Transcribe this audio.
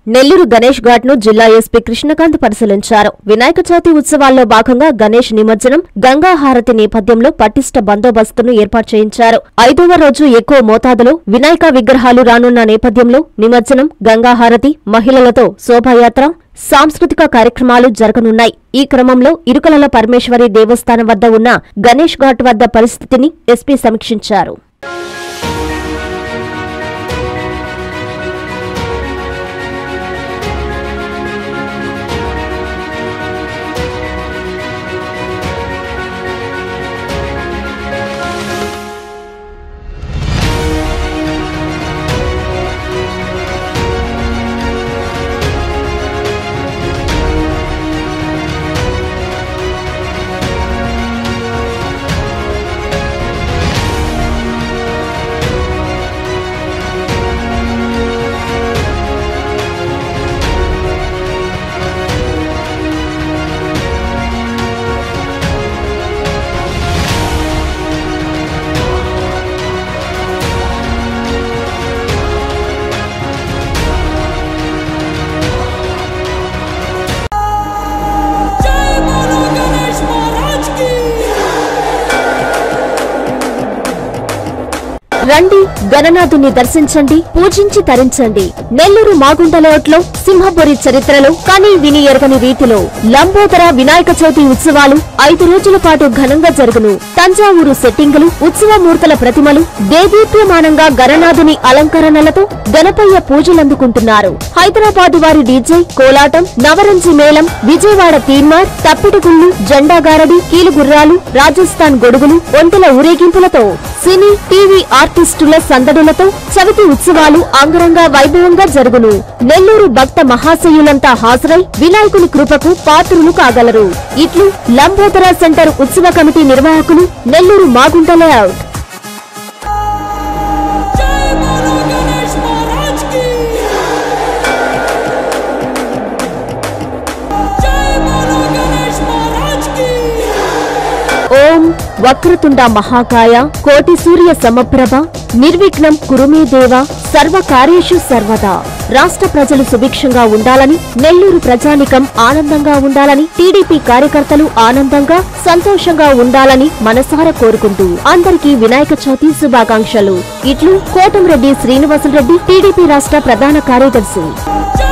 నెల్లూరు గణేష్ ఘాట్ ను జిల్లా ఎస్పీ కృష్ణకాంత్ పరిశీలించారు వినాయక చవితి ఉత్సవాల్లో భాగంగా గణేష్ నిమజ్జనం గంగా హారతి నేపథ్యంలో పటిష్ట బందోబస్తును ఏర్పాటు చేయించారు ఐదవ రోజు ఎక్కువ మోతాదులో వినాయక విగ్రహాలు రానున్న నేపథ్యంలో నిమజ్జనం గంగా హారతి మహిళలతో శోభాయాత్ర సాంస్కృతిక కార్యక్రమాలు జరగనున్నాయి ఈ క్రమంలో ఇరుకలల పరమేశ్వరి దేవస్థానం వద్ద ఉన్న గణేష్ ఘాట్ వద్ద పరిస్థితిని ఎస్పీ సమీక్షించారు जय बोलो गणेश महाराज की రండి గణనాథుని దర్శించండి పూజించి తరించండి నెల్లూరు మాగుంట లేఅవుట్లో సింహపురి చరిత్రలో కని విని ఎరగని రీతిలో లంబోదర వినాయక చవితి ఉత్సవాలు ఐదు రోజుల పాటు ఘనంగా జరుగును తంజావూరు సెట్టింగులు ఉత్సవమూర్తుల ప్రతిమలు దేదీప్యమానంగా గణనాథుని అలంకరణలతో గణపయ్య పూజలందుకుంటున్నారు హైదరాబాద్ వారి డీజే కోలాటం నవరంజి మేళం విజయవాడ తీన్మార్ తప్పిటిగుళ్ళు జెండాగారడి కీలుగుర్రాలు రాజస్థాన్ గొడుగులు ఒంటెల ఊరేగింపులతో సినీ టీవీ ఆర్టిస్టుల సందడులతో చవితి ఉత్సవాలు అంగరంగ వైభవంగా జరుగును నెల్లూరు భక్త మహాశయులంతా హాజరై వినాయకుని కృపకు పాత్రులు కాగలరు ఇట్లు లంబోదర సెంటర్ ఉత్సవ కమిటీ నిర్వాహకులు నెల్లూరు మాగుంట లేఅవుట్ जय बोलो गणेश महाराज की जय बोलो गणेश महाराज की ఓం వక్రతుండ మహాకాయ కోటి సూర్య సమప్రభ నిర్విఘ్నం కురుమే దేవ సర్వ కార్యేషు సర్వదా రాష్ట్ర ప్రజలు సుభిక్షంగా ఉండాలని నెల్లూరు ప్రజానికం ఆనందంగా ఉండాలని టీడీపీ కార్యకర్తలు ఆనందంగా సంతోషంగా ఉండాలని మనసారా కోరుకుంటూ అందరికీ వినాయక చవితి శుభాకాంక్షలు ఇట్లు కోటంరెడ్డి శ్రీనివాసులరెడ్డి టీడీపీ రాష్ట్ర ప్రధాన కార్యదర్శి जय